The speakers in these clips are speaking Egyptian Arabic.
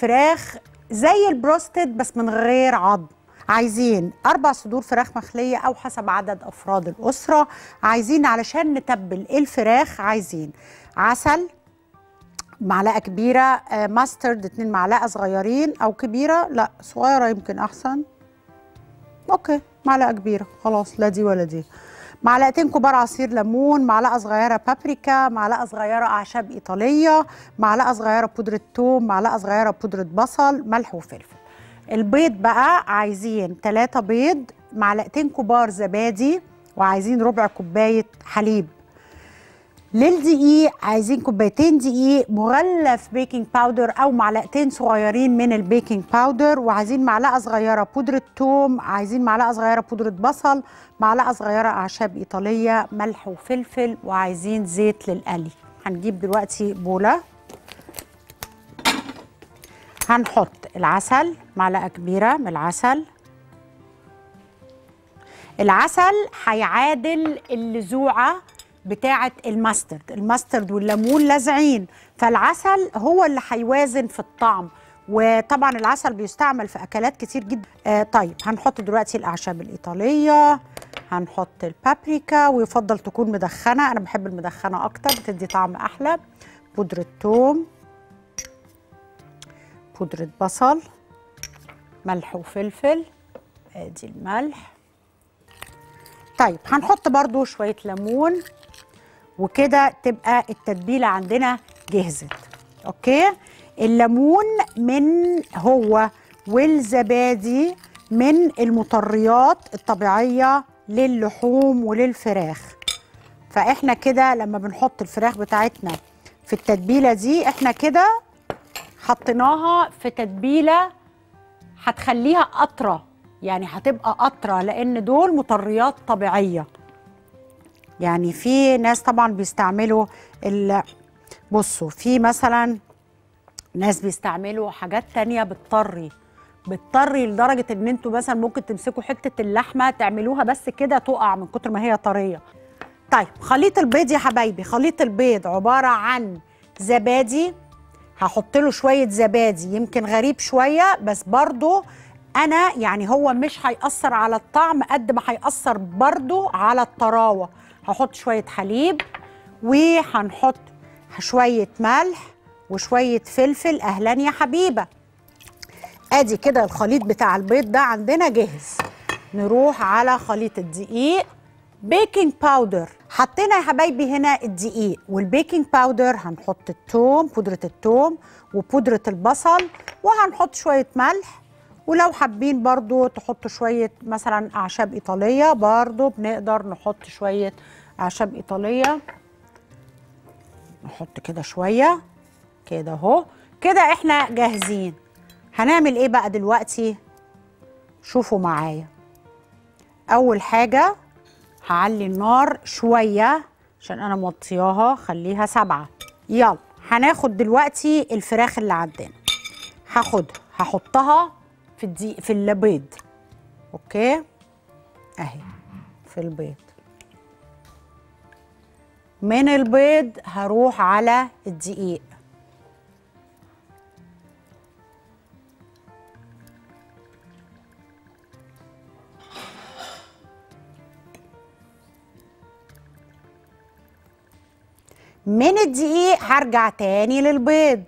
فراخ زي البروستد بس من غير عظم عايزين اربع صدور فراخ مخليه او حسب عدد افراد الاسره عايزين علشان نتبل الفراخ عايزين عسل معلقه كبيره آه، ماسترد اتنين معلقه صغيرين او كبيره لا صغيره يمكن احسن اوكي معلقه كبيره خلاص لا دي ولا دي معلقتين كبار عصير ليمون معلقه صغيره بابريكا معلقه صغيره اعشاب ايطاليه معلقه صغيره بودره ثوم معلقه صغيره بودره بصل ملح وفلفل البيض بقى عايزين ثلاثة بيض معلقتين كبار زبادي وعايزين ربع كوبايه حليب للدقيق عايزين كوبايتين دقيق مغلف بيكنج باودر او معلقتين صغيرين من البيكنج باودر وعايزين معلقه صغيره بودره ثوم عايزين معلقه صغيره بودره بصل معلقه صغيره اعشاب ايطاليه ملح وفلفل وعايزين زيت للقلي هنجيب دلوقتي بوله هنحط العسل معلقه كبيره من العسل العسل هيعادل اللزوعه بتاعه الماسترد الماسترد والليمون لازعين فالعسل هو اللي هيوازن في الطعم وطبعا العسل بيستعمل في اكلات كتير جدا آه طيب هنحط دلوقتي الاعشاب الايطاليه هنحط البابريكا ويفضل تكون مدخنه انا بحب المدخنه اكتر بتدي طعم احلى بودره ثوم بودره بصل ملح وفلفل ادي الملح طيب هنحط برضو شويه ليمون وكده تبقى التتبيله عندنا جهزت اوكي الليمون من هو والزبادي من المطريات الطبيعيه للحوم وللفراخ فاحنا كده لما بنحط الفراخ بتاعتنا في التتبيله دي احنا كده حطيناها في تتبيله هتخليها قطره يعني هتبقى قطره لان دول مطريات طبيعيه يعني في ناس طبعا بيستعملوا ال بصوا في مثلا ناس بيستعملوا حاجات تانية بتطري بتطري لدرجة ان انتوا مثلا ممكن تمسكوا حتة اللحمة تعملوها بس كده تقع من كتر ما هي طرية طيب خليط البيض يا حبايبي خليط البيض عبارة عن زبادي هحط له شوية زبادي يمكن غريب شوية بس برضو انا يعني هو مش هيأثر على الطعم قد ما هيأثر برضو على الطراوة هحط شوية حليب وهنحط شوية ملح وشوية فلفل أهلا يا حبيبة ادي كده الخليط بتاع البيض ده عندنا جاهز نروح على خليط الدقيق بيكنج باودر حطينا يا حبايبي هنا الدقيق والبيكنج باودر هنحط التوم بودرة التوم وبودرة البصل وهنحط شوية ملح ولو حابين برضو تحطوا شوية مثلا أعشاب إيطالية برضو بنقدر نحط شوية أعشاب إيطالية نحط كده شوية كده اهو كده احنا جاهزين هنعمل ايه بقى دلوقتي شوفوا معايا اول حاجة هعلي النار شوية عشان انا موطياها خليها سبعة يلا هناخد دلوقتي الفراخ اللي عندنا هاخدها هحطها في الدي في البيض اوكي اهي في البيض من البيض هروح على الدقيق من الدقيق هرجع تاني للبيض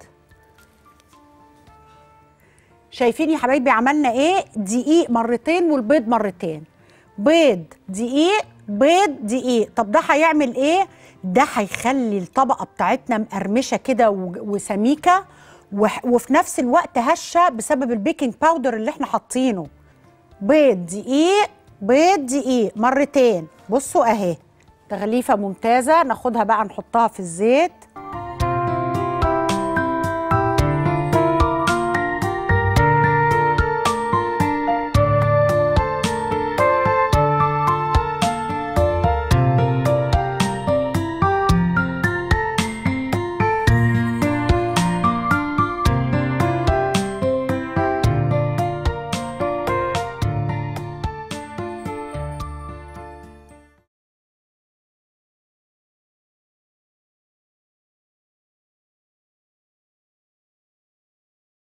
شايفين يا حبايبي عملنا ايه دقيق مرتين والبيض مرتين بيض دقيق بيض دقيق طب ده هيعمل ايه ده هيخلي الطبقه بتاعتنا مقرمشه كده و- وسميكه وح- وفي نفس الوقت هشه بسبب البيكنج باودر اللي احنا حاطينه بيض دقيق بيض دقيق مرتين بصوا اهي تغليفه ممتازه ناخدها بقى نحطها في الزيت